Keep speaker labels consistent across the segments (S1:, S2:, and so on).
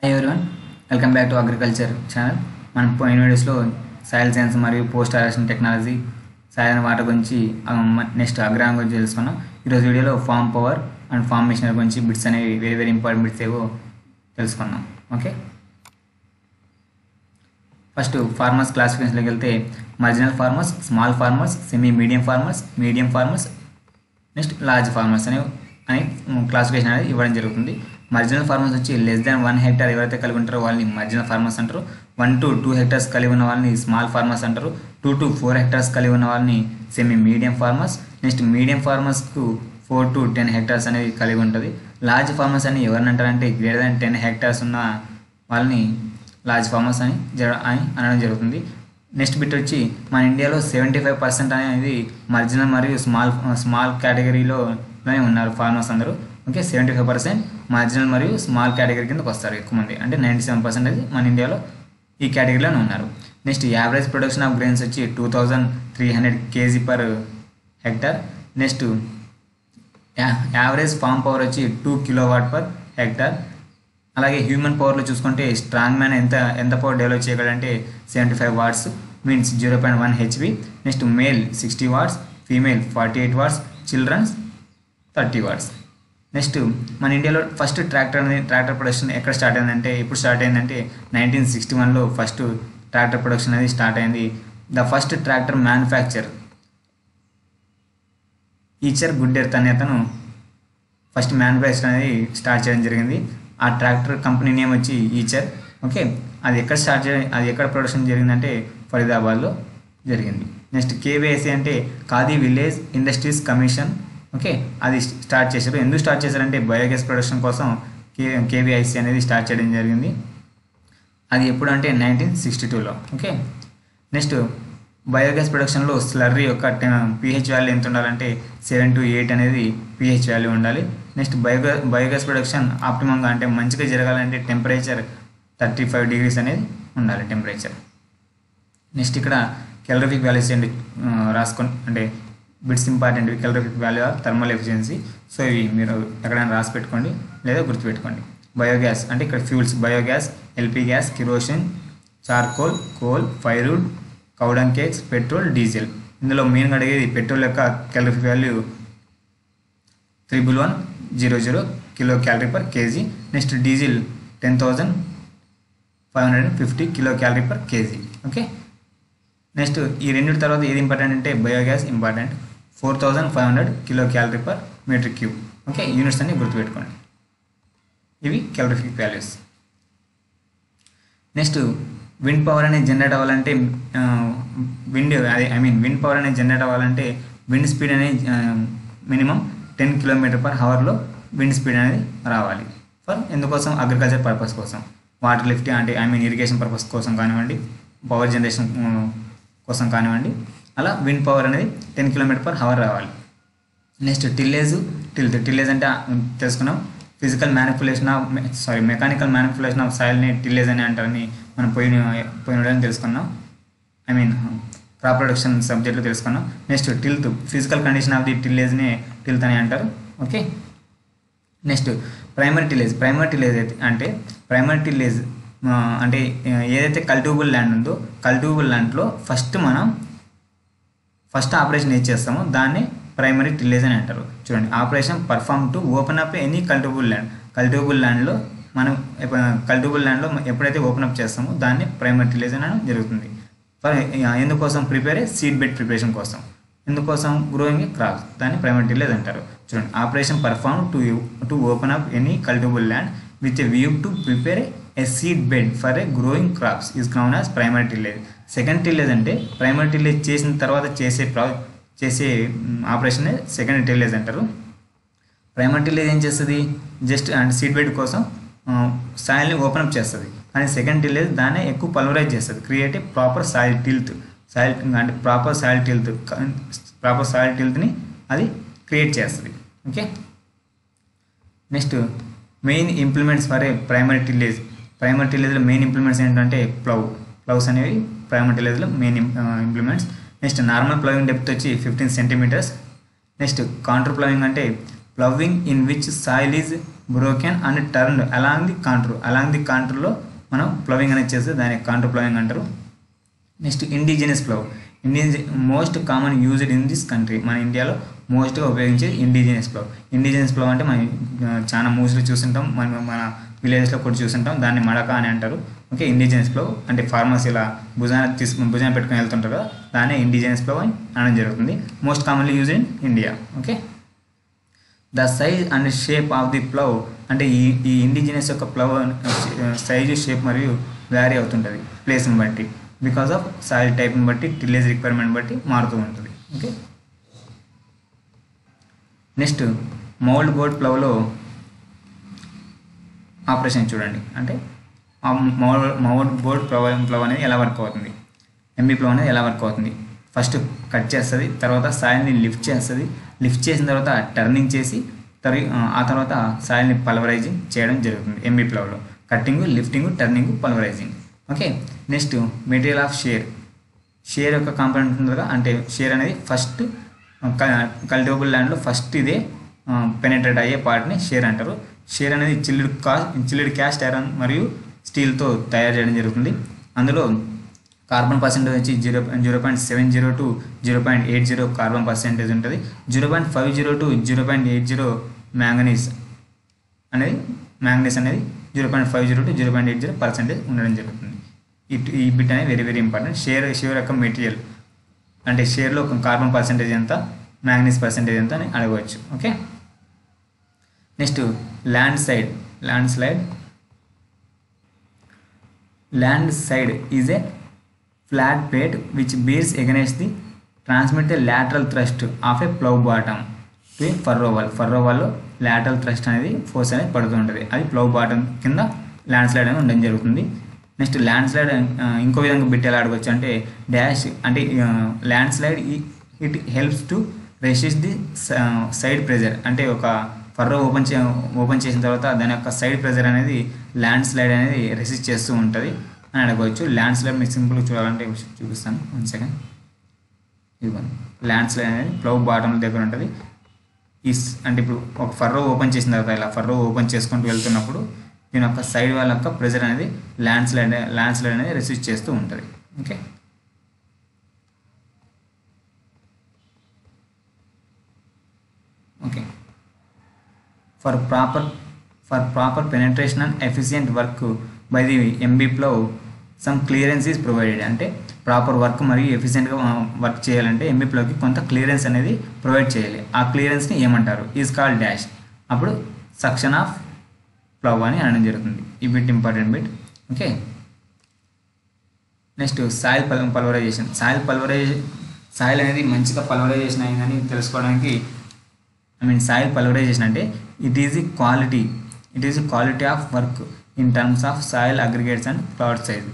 S1: hi everyone welcome back to agriculture channel మనం పోయిన వీడియోస్లో సాయిల్ సైన్స్ మరియు post harvesting technology soil water గురించి నెక్స్ట్ అగ్రహం గురించి తెలుసుకున్నాం ఈరోజు వీడియోలో farm power and farm machinery గురించి బిట్స్ అనేవి వెరీ వెరీ ఇంపార్టెంట్ బిట్స్ ఏవో తెలుసుకుందాం ఓకే ఫస్ట్ ఫార్మర్స్ క్లాసిఫికేషన్లోకి వెళ్తే marginal farmers small farmers semi medium farmers medium farmers next large farmers అనే అని క్లాసిఫికేషన్ అనేది ఇవ్వడం జరుగుతుంది మార్జినల్ ఫార్మర్స్ వచ్చి లెస్ దాన్ వన్ హెక్టార్ ఎవరైతే కలిగి ఉంటారో వాళ్ళని మార్జినల్ ఫార్మర్స్ అంటారు వన్ టు టూ హెక్టార్స్ కలిగి ఉన్న వాళ్ళని స్మాల్ ఫార్మర్స్ అంటారు టూ టు ఫోర్ హెక్టార్స్ కలిగి ఉన్న వాళ్ళని semi medium farmers next medium ఫార్మర్స్కు ఫోర్ టు టెన్ హెక్టార్స్ అనేది కలిగి ఉంటుంది లార్జ్ ఫార్మర్స్ అని ఎవరిని అంటారంటే గ్రేటర్ దాన్ టెన్ హెక్టార్స్ ఉన్న వాళ్ళని లార్జ్ ఫార్మర్స్ అని జర అని అనడం జరుగుతుంది నెక్స్ట్ బిట్ వచ్చి మన ఇండియాలో సెవెంటీ ఫైవ్ పర్సెంట్ అనేది మార్జినల్ మరియు స్మాల్ స్మాల్ కేటగిరీలోనే ఉన్నారు ఫార్మర్స్ అందరూ okay seventy five percent marginal మరియు స్మాల్ కేటగిరీ కిందకి వస్తారు ఎక్కువ మంది అంటే నైంటీ సెవెన్ పర్సెంట్ అనేది మన ఇండియాలో ఈ కేటగిరీలోనే ఉన్నారు next average production of grains వచ్చి two thousand three hundred KG per hectare next average farm power వచ్చి two kilowatt per hectare అలాగే హ్యూమన్ పవర్లో చూసుకుంటే స్ట్రాంగ్ మ్యాన్ ఎంత ఎంత పవర్ డెవలప్ చేయగలంటే seventy five watts means zero point one HP next male sixty watts female forty eight watts children's thirty watts next మన ఇండియాలో first tractor అనేది tractor production ఎక్కడ స్టార్ట్ అయిందంటే ఎప్పుడు స్టార్ట్ అయిందంటే నైన్టీన్ సిక్స్టీ వన్లో ఫస్ట్ ట్రాక్టర్ ప్రొడక్షన్ అనేది start అయింది the first tractor manufacture Eicher Good Earth అనే అతను ఫస్ట్ మ్యానుఫ్యాక్చర్ అనేది స్టార్ట్ చేయడం జరిగింది ఆ ట్రాక్టర్ కంపెనీ నేమ్ వచ్చి ఈచర్ ఓకే అది ఎక్కడ స్టార్ట్ చే అది ఎక్కడ ప్రొడక్షన్ జరిగిందంటే ఫరీదాబాద్లో జరిగింది నెక్స్ట్ కేవీఐసి అంటే Khadi village industries commission okay అది స్టార్ట్ చేశారు ఎందుకు స్టార్ట్ చేశారంటే బయోగ్యాస్ ప్రొడక్షన్ కోసం కే కేవీఐసి అనేది స్టార్ట్ చేయడం జరిగింది అది ఎప్పుడు అంటే నైన్టీన్ సిక్స్టీ టూలో ఓకే నెక్స్ట్ బయోగ్యాస్ ప్రొడక్షన్లో స్లర్రీ యొక్క పిహెచ్ వాల్యూ ఎంత ఉండాలంటే సెవెన్ టు ఎయిట్ అనేది పిహెచ్ వాల్యూ ఉండాలి నెక్స్ట్ బయోగా బయోగ్యాస్ ప్రొడక్షన్ ఆప్టిమంగా అంటే మంచిగా జరగాలంటే టెంపరేచర్ థర్టీ ఫైవ్ డిగ్రీస్ అనేది ఉండాలి టెంపరేచర్ నెక్స్ట్ ఇక్కడ కెలరిఫిక్ వాల్యూస్ ఏంటి రాసుకొని అంటే bits important calorific value or thermal efficiency so ఇవి మీరు ఎక్కడైనా రాసి పెట్టుకోండి లేదా గుర్తుపెట్టుకోండి బయోగ్యాస్ అంటే ఇక్కడ fuels biogas LP gas kerosene charcoal coal firewood cow dung cakes petrol diesel ఇందులో మెయిన్గా అడిగేది పెట్రోల్ యొక్క calorie value triple one zero zero kilocalorie per KG next diesel ten thousand five hundred and fifty kilocalorie per KG okay next ఈ రెండింటి తర్వాత ఏది important అంటే biogas important four thousand five hundred kilocalorie per metre cube okay units అన్ని గుర్తుపెట్టుకోండి ఇవి calorific values next wind power అనేది generate అవ్వాలంటే విండ్ అదే ఐ మీన్ విండ్ పవర్ అనేది జనరేట్ అవ్వాలంటే విండ్ స్పీడ్ అనేది మినిమం టెన్ కిలోమీటర్ పర్ హవర్లో విండ్ స్పీడ్ అనేది రావాలి ఫర్ ఎందుకోసం అగ్రికల్చర్ పర్పస్ కోసం వాటర్ లిఫ్ట్ అంటే ఐ మీన్ ఇరిగేషన్ పర్పస్ కోసం కానివ్వండి పవర్ జనరేషన్ కోసం కానివ్వండి అలా విండ్ పవర్ అనేది టెన్ కిలోమీటర్ పర్ హవర్ రావాలి నెక్స్ట్ టిల్లేజ్ టిల్త్ టిల్లేజ్ అంటే తెలుసుకున్నాం physical manipulation of sorry mechanical manipulation of సాయిల్ని టిల్లేజ్ అని అంటారని మనం పోయిన పోయిన తెలుసుకున్నాం ఐ మీన్ క్రాప్ ప్రొడక్షన్ సబ్జెక్ట్లో తెలుసుకున్నాం next tilth physical condition of the టిల్లేజ్ని టిల్త్ అని అంటారు okay next primary tillage primary tillage అంటే ప్రైమరీ టిల్లేజ్ అంటే ఏదైతే కల్టివబుల్ ల్యాండ్ ఉందో కల్టివబుల్ ల్యాండ్లో ఫస్ట్ మనం ఫస్ట్ ఆపరేషన్ ఏది చేస్తామో దాన్ని ప్రైమరీ టిల్లేజ్ అని అంటారు చూడండి operation perform to open up any cultivable land cultivable ల్యాండ్లో మనం కల్టివబుల్ ల్యాండ్లో ఎప్పుడైతే ఓపెన్ అప్ చేస్తామో దాన్ని ప్రైమరీ టిల్లేజ్ అని జరుగుతుంది ఫర్ ఎందుకోసం ప్రిపేర్ సీడ్ బెడ్ ప్రిపరేషన్ కోసం ఎందుకోసం గ్రోయింగ్ క్రాప్స్ దాన్ని ప్రైమరీ టిల్లేజ్ అంటారు చూడండి operation perform to to open up any cultivable land with a view to prepare a seed bed for a growing crops is known as primary tillage second tillage అంటే primary tillage చేసిన తర్వాత చేసే ప్రా చేసే operation second tillage అంటారు primary tillage ఏం చేస్తుంది just అంటే సీడ్ బెడ్ కోసం సాయిల్ని ఓపెన్ అప్ చేస్తుంది కానీ సెకండ్ టిల్లేజ్ దాన్ని ఎక్కువ పల్వరైజ్ చేస్తుంది create a proper soil tilth soil అంటే proper soil tilth proper soil టిల్త్ని అది క్రియేట్ చేస్తుంది okay next main implements for a primary tillage ప్రైమరీ టిల్లేజ్లో మెయిన్ ఇంప్లిమెంట్స్ ఏంటంటే ప్లవ్ ప్లవ్స్ అనేవి ప్రైమరీ టిల్లేజ్లో main implements next normal ploughing depth వచ్చి fifteen centimetres next contour ploughing అంటే ploughing in which soil is broken and turned along the contour along the కాంట్రూలో మనం ploughing అనేది చేస్తే దాన్ని కాంట్రూ ప్లవింగ్ అంటారు next indigenous plough Indian most common used in this country మన ఇండియాలో మోస్ట్గా ఉపయోగించేది ఇండిజినస్ ప్లవ్ ఇండిజినస్ ప్లవ్ అంటే మనం ఆ, చాలా మూవీస్లో చూస్తుంటాం మన మన విలేజెస్లో కూడా చూస్తుంటాం దాన్ని మడక అని అంటారు ఓకే ఇండిజినస్ ప్లవ్ అంటే ఫార్మర్స్ ఇలా భుజాన తీసుకుని భుజాన పెట్టుకుని వెళ్తుంటారు కదా దాన్ని ఇండిజినస్ ప్లవ్ అని అనడం జరుగుతుంది most commonly use in India okay the size and shape of the plough అంటే ఈ ఈ ఇండిజినస్ యొక్క ప్లవ్ సైజు షేప్ మరియు వ్యారీ అవుతుంటుంది ప్లేస్ని బట్టి బికాస్ ఆఫ్ సాయిల్ టైప్ని బట్టి టిల్లేజ్ రిక్వైర్మెంట్ బట్టి మారుతూ ఉంటుంది ఓకే నెక్స్ట్ మౌల్డ్ బోర్డ్ ప్లవ్లో ఆపరేషన్ చూడండి అంటే ఆ mould mould board plough plough అనేది ఎలా వర్క్ అవుతుంది ఎంబీ ప్లవ్ అనేది ఎలా వర్క్ అవుతుంది ఫస్ట్ కట్ చేస్తుంది తర్వాత సాయిల్ని లిఫ్ట్ చేస్తుంది లిఫ్ట్ చేసిన తర్వాత టర్నింగ్ చేసి తరి ఆ తర్వాత సాయిల్ని పల్వరైజింగ్ చేయడం జరుగుతుంది ఎంబీ ప్లవ్లో cutting lifting turning pulverising okay next material of share share యొక్క కాంపోనెంట్ ఉంటుంది కదా అంటే షేర్ అనేది ఫస్ట్ కల్టివబుల్ ల్యాండ్లో ఫస్ట్ ఇదే పెనెట్రేట్ అయ్యే పార్ట్ని షేర్ అంటారు షేర్ అనేది చిల్లుడు కా చిల్లుడు క్యాస్ట్ ఐరన్ మరియు స్టీల్తో తయారు చేయడం జరుగుతుంది అందులో కార్బన్ పర్సెంటేజ్ వచ్చి zero zero point seven zero to zero point eight zero carbon percentage ఉంటుంది zero point five zero to zero point eight zero manganese అనేది మ్యాంగనీస్ అనేది zero point five zero to zero point eight zero percentage ఉండడం జరుగుతుంది it ఈ bit అనేది very very important share share యొక్క material అంటే షేర్లో కార్బన్ పర్సెంటేజ్ ఎంత మ్యాంగనీస్ పర్సెంటేజ్ ఎంత అని అడగవచ్చు okay next land side land slide land side is a flat plate which bears against the transmit lateral thrust of a plough bottom to furrow wall ఫర్రోవాల్లో lateral thrust అనేది force అనేది పడుతూ ఉంటుంది అది ప్లవ్ బాటమ్ కింద ల్యాండ్ స్లైడ్ అనేది ఉండడం జరుగుతుంది నెక్స్ట్ ల్యాండ్ స్లైడ్ ఇంకో విధంగా బిట్ ఎలా అడగవచ్చు అంటే డాష్ అంటే land slide it helps to resist the side pressure అంటే ఒక ఫర్రో ఓపెన్ చే ఓపెన్ చేసిన తర్వాత దాని యొక్క సైడ్ ప్రెజర్ అనేది ల్యాండ్ స్లైడ్ అనేది రెసిస్ట్ చేస్తూ ఉంటుంది అని అడగవచ్చు ల్యాండ్ స్లైడ్ మీకు సింపుల్గా చూడాలంటే చూపిస్తాను వన్ సెకండ్ ఇదిగోండి ల్యాండ్ స్లైడ్ అనేది ప్లవ్ బాటమ్ దగ్గర ఉంటుంది ఈ స్- అంటే ఇప్పుడు ఒక ఫర్రో ఓపెన్ చేసిన తర్వాత ఇలా ఫర్రో ఓపెన్ చేసుకుంటూ వెళ్తున్నప్పుడు దీని యొక్క సైడ్ వాళ్ళ యొక్క ప్రెజర్ అనేది ల్యాండ్ స్లైడ్ ల్యాండ్ స్లైడ్ అనేది రెసిస్ట్ చేస్తూ ఉంటుంది okay okay for proper for proper penetration and efficient work by the MB plough some clearance is provided అంటే ప్రాపర్ వర్క్ మరియు ఎఫిషియెంట్గా వర్క్ చేయాలంటే ఎంబీ ప్లవ్కి కొంత క్లియరెన్స్ అనేది ప్రొవైడ్ చేయాలి ఆ క్లియరెన్స్ని ఏమంటారు ఈజ్ కాల్డ్ డాష్ అప్పుడు సక్షన్ ఆఫ్ ప్లవ్ అని అనడం జరుగుతుంది ఈ bit important bit okay next soil pul pulverization soil pulverization soil అనేది మంచిగా పల్వరైజేషన్ అయిందని తెలుసుకోవడానికి ఐ మీన్ సాయిల్ పల్వరైజేషన్ అంటే it is the quality it is the quality of work in terms of soil aggregates and clod size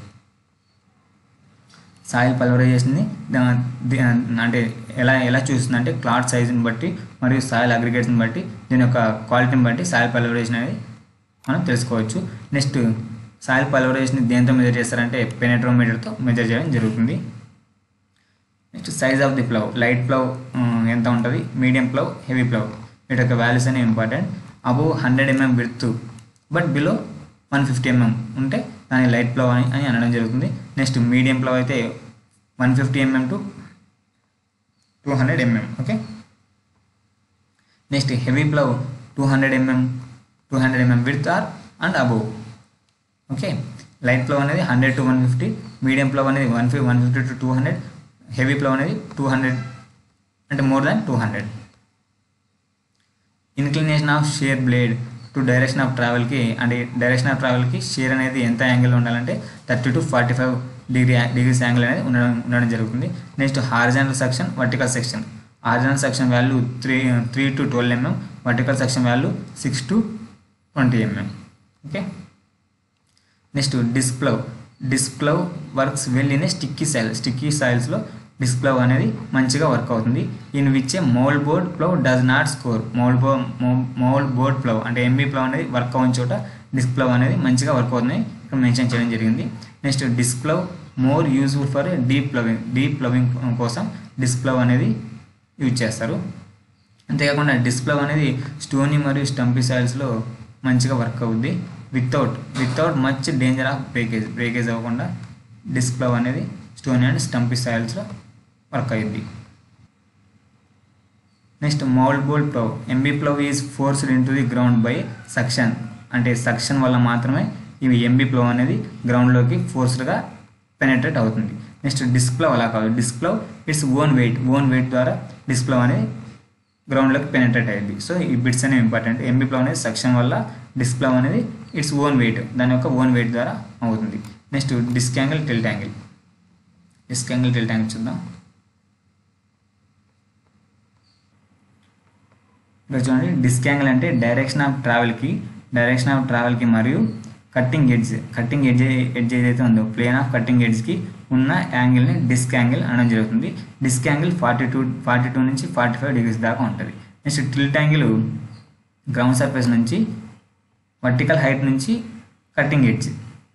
S1: soil పల్వరైజేషన్ని అంటే ఎలా ఎలా చూస్తుంది అంటే క్లాత్ సైజుని బట్టి మరియు సాయిల్ అగ్రిగేట్స్ని బట్టి దీని యొక్క క్వాలిటీని బట్టి సాయిల్ పల్వరైజేషన్ అనేది మనం తెలుసుకోవచ్చు నెక్స్ట్ సాయిల్ పల్వరైజేషన్ దేంతో మెజర్ చేస్తారంటే పెనెట్రోమీటర్తో మెజర్ చేయడం జరుగుతుంది next size of the plough light plough ఎంత ఉంటుంది మీడియం ప్లవ్ హెవీ ప్లవ్ వీటి యొక్క వాల్యూస్ అనేవి important above hundred mm width but below one fifty mm ఉంటే దాన్ని లైట్ ప్లవ్ అని అని అనడం జరుగుతుంది నెక్స్ట్ మీడియం ప్లవ్ అయితే one fifty mm to two hundred mm okay next heavy plough two hundred mm two hundred mm width or and above okay light plough అనేది hundred to one fifty medium plough అనేది one fifty one fifty to two hundred heavy plough అనేది two hundred అంటే more than two hundred inclination of share blade to direction of ట్రావెల్కి అంటే direction of ట్రావెల్కి share అనేది ఎంత angle ఉండాలంటే thirty to forty five degree degrees angle అనేది ఉండడం ఉండడం జరుగుతుంది next horizontal section vertical section horizontal section value three three to twelve mm vertical section value six to twenty mm okay next disc plough disc plough works well in a sticky soil sticky సాయిల్స్లో disc plough అనేది మంచిగా work అవుతుంది in which a mould board plough does not scour mould bo mould board plough అంటే MB plough అనేది work అవ్వని చోట disc plough అనేది మంచిగా వర్క్ అవుతుంది ఇక్కడ మెన్షన్ చేయడం జరిగింది next disc plough more useful for deep ploughing deep ploughing కోసం డిస్క్ ప్లవ్ అనేది యూజ్ చేస్తారు అంతేకాకుండా డిస్ప్లే అనేది స్టోనీ మరియు స్టంపీ సాయిల్స్లో మంచిగా వర్క్ అవుద్ది without without much danger of breakage breakage అవ్వకుండా డిస్క్ ప్లవ్ అనేది స్టోనీ అండ్ స్టంపీ సాయిల్స్లో వర్క్ అయ్యింది next mould board plough MB plough is forced into the ground by suction అంటే సక్షన్ వల్ల మాత్రమే ఇవి ఎంబీ ప్లవ్ అనేది గ్రౌండ్లోకి ఫోర్స్డ్గా పెనట్రేట్ అవుతుంది నెక్స్ట్ డిస్క్ ప్లవ్ అలా కాదు disc plough its own weight own weight ద్వారా డిస్క్ ప్లవ్ అనేది గ్రౌండ్లోకి పెనట్రేట్ అయ్యింది సో ఈ బిట్స్ అనేవి ఇంపార్టెంట్ ఎంబీ ప్లవ్ అనేది సక్షన్ వల్ల డిస్క్ ప్లవ్ అనేది ఇట్స్ ఓన్ వెయిట్ దాని యొక్క ఓన్ వెయిట్ ద్వారా అవుతుంది next disc angle tilt angle disc angle tilt angle చూద్దాం ఇక్కడ చూడండి డిస్క్ యాంగిల్ అంటే డైరెక్షన్ ఆఫ్ ట్రావెల్కి డైరెక్షన్ ఆఫ్ ట్రావెల్కి మరియు cutting edge cutting edge edge ఏదైతే ఉందో ప్లేన్ ఆఫ్ కట్టింగ్ ఎడ్జ్కి ఉన్న యాంగిల్ని డిస్క్ యాంగిల్ అనడం జరుగుతుంది disc angle forty two forty two నుంచి ఫార్టీ ఫైవ్ డిగ్రీస్ దాకా ఉంటుంది next tilt angle ground surface నుంచి వర్టికల్ హైట్ నుంచి కట్టింగ్ ఎడ్జ్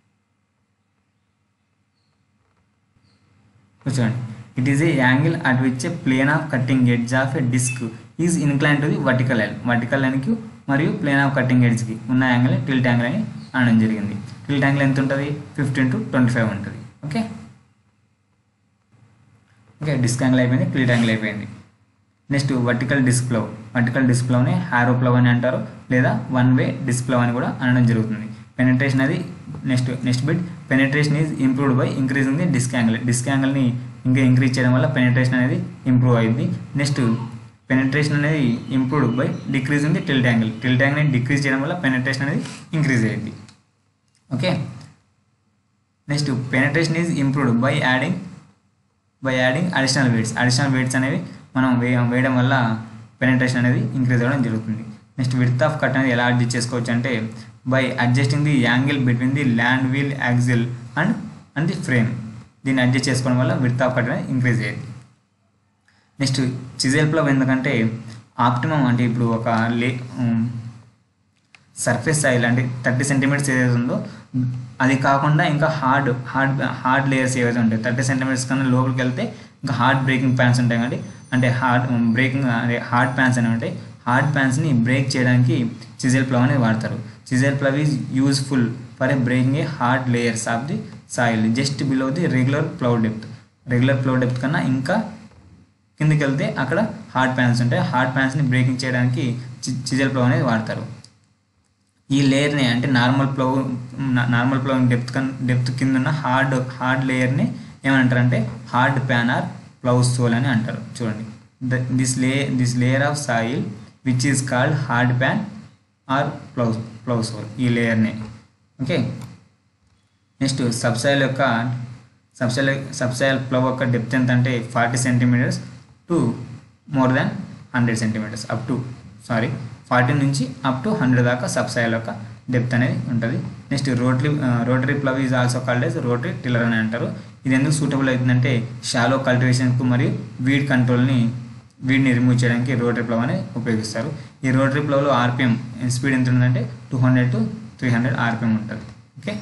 S1: చూడండి it is a angle at which a plane of cutting edge of a disc is incline to the vertical line vertical లైన్కి మరియు plane of cutting ఎడ్జ్కి ఉన్న angle tilt angle అని అనడం జరిగింది tilt angle ఎంత ఉంటుంది fifteen to twenty five ఉంటుంది okay okay disc angle అయిపోయింది క్లిట్ యాంగిల్ అయిపోయింది నెక్స్ట్ వర్టికల్ డిస్ప్లవ్ వర్టికల్ డిస్ప్లవ్ని హారో ప్లవ్ అని అంటారు లేదా వన్ వే డిస్ప్లవ్ అని కూడా అనడం జరుగుతుంది పెనట్రేషన్ అది next next bit penetration is improved by increasing the disc angle disc యాంగిల్ని ఇంకా ఇంక్రీజ్ చేయడం వల్ల పెనట్రేషన్ అనేది ఇంప్రూవ్ అయింది నెక్స్ట్ పెనట్రేషన్ అనేది improved by decreasing the tilt angle tilt యాంగిల్ని డిక్రీజ్ చేయడం వల్ల పెనట్రేషన్ అనేది ఇంక్రీజ్ అయ్యింది okay next penetration is improved by adding by adding additional weights additional weights అనేవి మనం వే వేయడం వల్ల పెనట్రేషన్ అనేది ఇంక్రీజ్ అవ్వడం జరుగుతుంది నెక్స్ట్ విడ్త్ ఆఫ్ కట్ అనేది ఎలా అడ్జస్ట్ చేసుకోవచ్చు అంటే by adjusting the angle between the land wheel axle and and the frame దీన్ని అడ్జస్ట్ చేసుకోవడం వల్ల విడ్త్ ఆఫ్ కట్ అనేది ఇంక్రీజ్ అయ్యేది నెక్స్ట్ చిజెల్ ప్లవ్ ఎందుకంటే ఆప్టిమమ్ అంటే ఇప్పుడు ఒక లే సర్ఫేస్ సాయిల్ అంటే థర్టీ సెంటీమీటర్స్ ఏదైతే ఉందో అది కాకుండా ఇంకా హార్డ్ హార్డ్ హార్డ్ లేయర్స్ ఏవైతే ఉంటాయి థర్టీ సెంటీమీటర్స్ కన్నా లోపలికి వెళ్తే ఇంకా హార్డ్ బ్రేకింగ్ ప్యాన్స్ ఉంటాయి కాబట్టి అంటే హార్డ్ బ్రేకింగ్ అదే హార్డ్ ప్యాన్స్ అనేవి ఉంటాయి హార్డ్ ప్యాన్స్ని బ్రేక్ చేయడానికి చిజెల్ ప్లవ్ అనేది వాడతారు chisel plough is useful for a breaking a hard layers of the soil just below the regular plough depth regular plough depth కన్నా ఇంకా కిందికి వెళ్తే అక్కడ హార్డ్ ప్యాన్స్ ఉంటాయి హార్డ్ ప్యాన్స్ని బ్రేకింగ్ చేయడానికి చిజెల్ ప్లవ్ అనేది వాడతారు ఈ లేయర్ని అంటే normal plough normal plough depth కన్ డెప్త్ కింద ఉన్న హార్డ్ హార్డ్ లేయర్ని ఏమంటారంటే hard pan or plough sole అని అంటారు చూడండి this lay this layer of soil which is called hard pan or plough plough sole ఈ లేయర్ని ఓకే నెక్స్ట్ సబ్సైల్ యొక్క సబ్సైల్ సబ్సైల్ ప్లవ్ యొక్క డెప్త్ ఎంత అంటే forty centimetres to more than hundred centimetres up to sorry forty నుంచి అప్ టు హండ్రెడ్ దాకా subsoil యొక్క depth అనేది ఉంటుంది next rotary rotary plough is also called as rotary tiller అని అంటారు ఇది ఎందుకు సూటబుల్ అవుతుందంటే షాలో కల్టివేషన్కు మరియు వీడ్ కంట్రోల్ని వీడ్ని రిమూవ్ చేయడానికి రోటరీ ప్లవ్ అనేది ఉపయోగిస్తారు ఈ రోటరీ ప్లవ్లో ఆర్పిఎం స్పీడ్ ఎంత ఉందంటే two hundred to three hundred RPM ఉంటుంది okay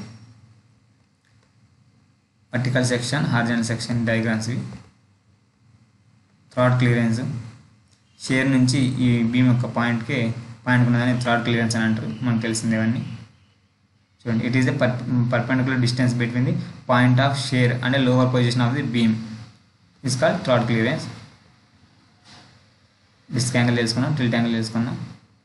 S1: vertical section horizontal section diagrams ఇవి థ్రాట్ క్లియరెన్స్ షేర్ నుంచి ఈ బీమ్ యొక్క పాయింట్కి పాయింట్ ఉన్నదని థ్రాట్ క్లియరెన్స్ అని అంటారు మనకు తెలిసింది ఇవన్నీ చూడండి it is the per perpendicular distance between the point of share and lower position of the beam is called throat clearance disc angle తెలుసుకున్నాం టిల్ట్ యాంగిల్ తెలుసుకున్నాం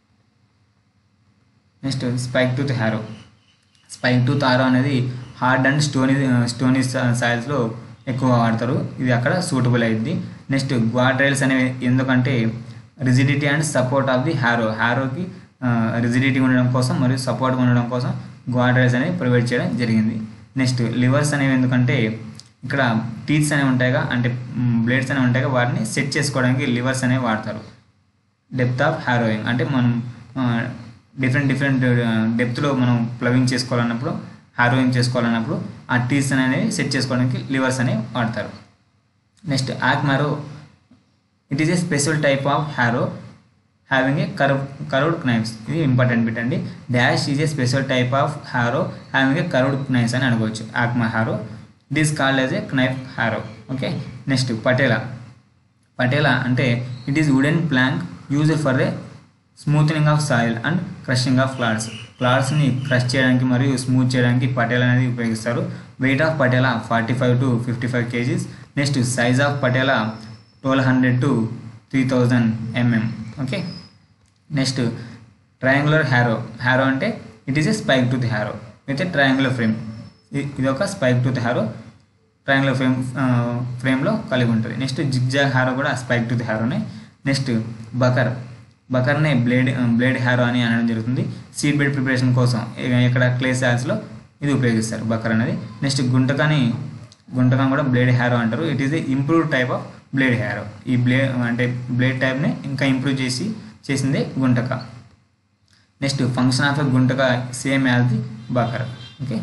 S1: next spike tooth harrow spike tooth harrow అనేది hard and stony stony సాయిల్స్లో ఎక్కువ వాడతారు ఇది అక్కడ suitable అయింది next గ్వాడ్ rails అనేవి ఎందుకంటే rigidity and support of the harrow హ్యారోకి రిజిడిటీ ఉండడం కోసం మరియు సపోర్ట్ ఉండడం కోసం గ్వాడ్ రైల్స్ అనేవి ప్రొవైడ్ చేయడం జరిగింది నెక్స్ట్ లివర్స్ అనేవి ఎందుకంటే ఇక్కడ టీత్స్ అనేవి ఉంటాయిగా అంటే బ్లేడ్స్ అనేవి ఉంటాయిగా వాటిని సెట్ చేసుకోవడానికి లివర్స్ అనేవి వాడతారు డెప్త్ ఆఫ్ హ్యారోయింగ్ అంటే మనం డిఫరెంట్ డిఫరెంట్ డెప్త్లో మనం ప్లవింగ్ చేసుకోవాలన్నప్పుడు హారోయింగ్ చేసుకోవాలన్నప్పుడు ఆ టీస్ అనేవి సెట్ చేసుకోవడానికి లివర్స్ అనేవి వాడతారు next acme harrow it is a special type of harrow having a curve curved knifes ఇది ఇంపార్టెంట్ బిట్ అండి dash is a special type of harrow having a curved knifes అని అనుకోవచ్చు acme harrow it is called as a knifed harrow okay next patela patela అంటే it is wooden plank use for the smoothening of soil and crushing of clods క్లాడ్స్ని crush చేయడానికి మరియు smooth చేయడానికి పటేలా అనేది ఉపయోగిస్తారు weight of patela forty five to fifty five kgs next size of patela twelve hundred to three thousand mm okay next triangular harrow harrow అంటే it is a spike tooth harrow with a triangular frame ఇది ఒక spike tooth harrow triangular frame ఫ్రేమ్లో కలిగి ఉంటుంది next zigzag harrow కూడా spike tooth హ్యారోనే next bakhar బకర్నే blade blade harrow అని అనడం జరుగుతుంది సీడ్ బెడ్ ప్రిపరేషన్ కోసం ఇక- ఇక్కడ క్లే సాల్స్లో ఇది ఉపయోగిస్తారు బకర్ అనేది నెక్స్ట్ గుంటకాని గుంటకం కూడా బ్లేడ్ హ్యారో అంటారు it is a improve type of blade harrow ఈ బ్లే అంటే బ్లేడ్ టైప్ని ఇంకా ఇంప్రూవ్ చేసి చేసిందే guntaka next function of a guntaka same as the bakhar okay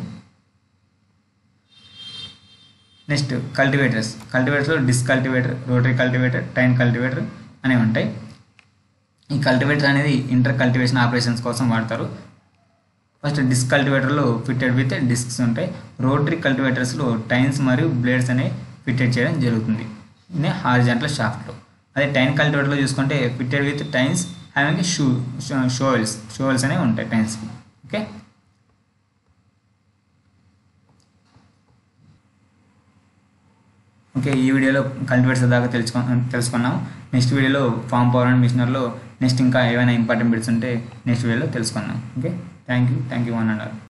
S1: next cultivators కల్టివేటర్స్లో disc cultivator rotary cultivator tine cultivator అనేవి ఉంటాయి ఈ కల్టివేటర్ అనేది ఇంటర్ కల్టివేషన్ ఆపరేషన్స్ కోసం వాడతారు ఫస్ట్ డిస్క్ కల్టివేటర్లో ఫిట్టెడ్ విత్ డిస్క్స్ ఉంటాయి రోటరీ కల్టివేటర్స్లో టైన్స్ మరియు బ్లేడ్స్ అనేవి ఫిట్టెడ్ చేయడం జరుగుతుంది ఇది హార్జెంటల్ షాఫ్ట్లో అదే టైన్ కల్టివేటర్లో చూసుకుంటే fitted with tines having shoe shovels shovels అనేవి ఉంటాయి టైన్స్కి ఓకే ఓకే ఈ వీడియోలో కల్టివేట్స్ దాకా తెలుసుకో తెలుసుకున్నాం నెక్స్ట్ వీడియోలో ఫామ్ పవర్ అండ్ మిషనర్లో నెక్స్ట్ ఇంకా ఏమైనా ఇంపార్టెంట్ బిట్స్ ఉంటే నెక్స్ట్ వీడియోలో తెలుసుకుందాం okay thank you thank you one and all